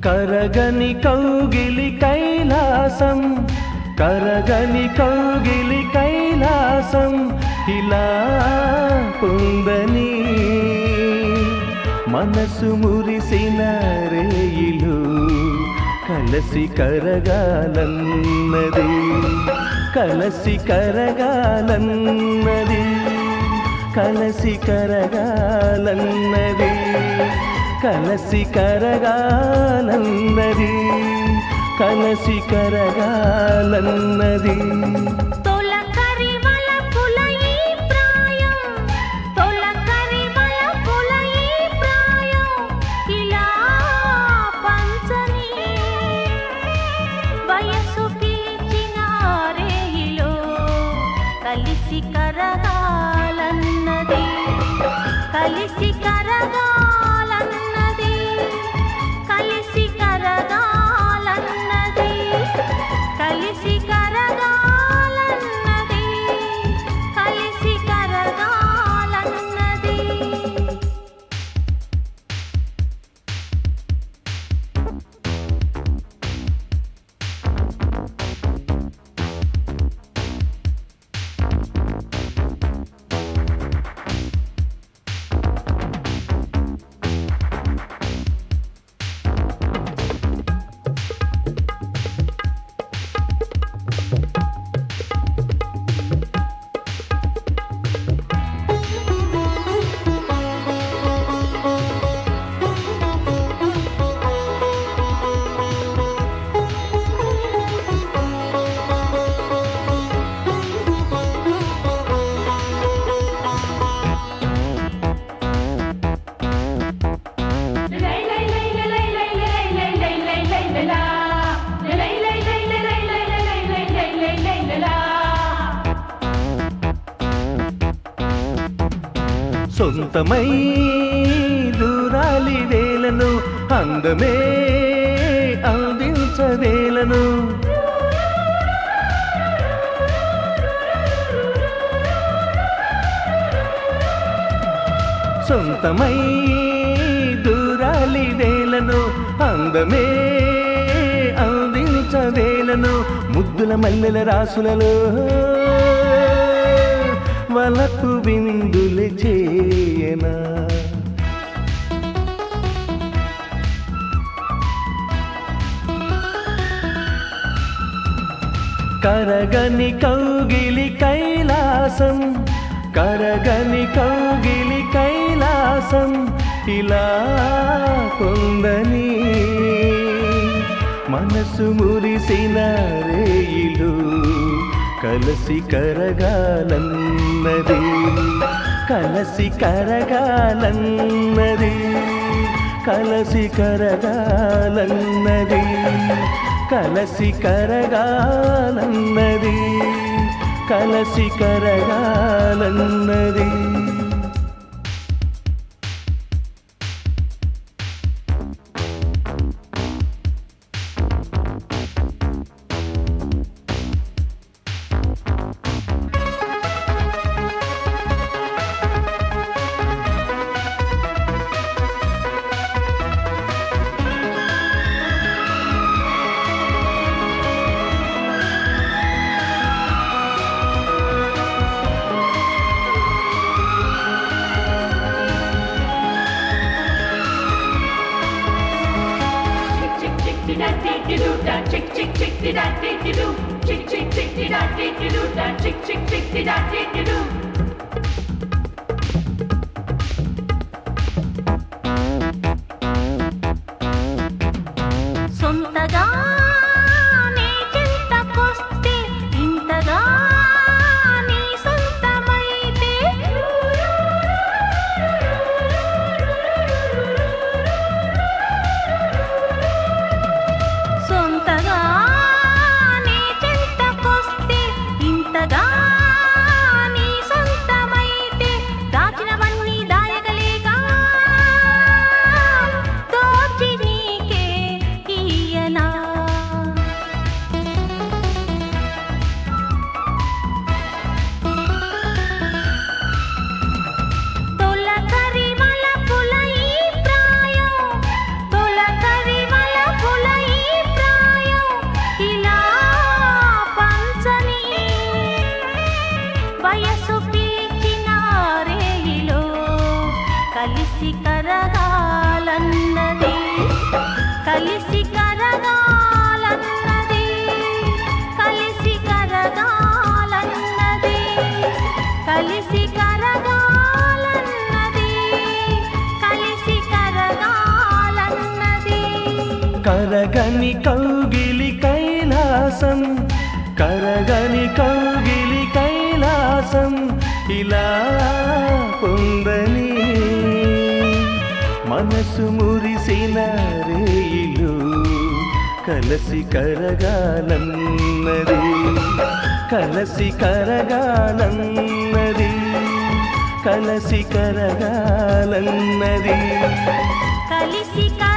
కరగని కౌగిలి కైలాసం కరగని కౌగిలి కైలాసం ఇలా పొందని మనసు మురిసిన రేయిలు కలసి కరగాలన్నది కలసి కరగాలన్నది కలసి కరగాలన్నది కలసి కరగాలన్నది కలసి కరగాలన్నది తొలకరి వలపుల ఈ ప్రాయం తొలకరి వలపుల ఈ ప్రాయం ఇలా పంచని వయసు పీచిన రేయిలో కలిసి కరగాలన్నది కలిసి కరగాలన్నది కలిసి కరగాలన్నది కలిసి కరగాలన్నది కలిసి కరగాలన్నది సొంతమై దూరాలి వేలను అందమే అందించవేలను సొంతమై దూరాలి వేలను అందమే అందించవేలను ముద్దుల మల్లెల రాసులలో వలకు విందులు చేయనా కరగని కౌగిలి కైలాసం కరగని కౌగిలి కైలాసం ఇలా పొందని మనసు మురిసిన రేయిలు కలసి కరగాలన్నది కలసి కరగాలన్నది కలసి కరగాలన్నది కలసి కరగాలన్నది కలసి కరగాలన్నది Chick chick chick da dee dee doo da chick chick chick dee da dee dee doo chick chick chick dee da dee dee doo da chick chick chick dee da dee dee doo సొంతగా నీ చింతకొస్తే ఇంతగా నీ సొంతమైతే సొంతగా నీ చింతకొస్తే ఇంతగా నీ సొంత కలిసి కరగాలన్నది కలిసి కరగాలన్నది కలిసి కరగాలన్నది కలిసి కరగాలన్నది కలిసి కరగాలన్నది కరగని కౌగిలి కైలాసం కరగని కౌగిలి కైలాసం ఇలా పొందని మనసు మురిసిన రేయిలు కలసి కరగాలన్నది కలసి కరగాలన్నది కలసి కరగాలన్నది కలిసి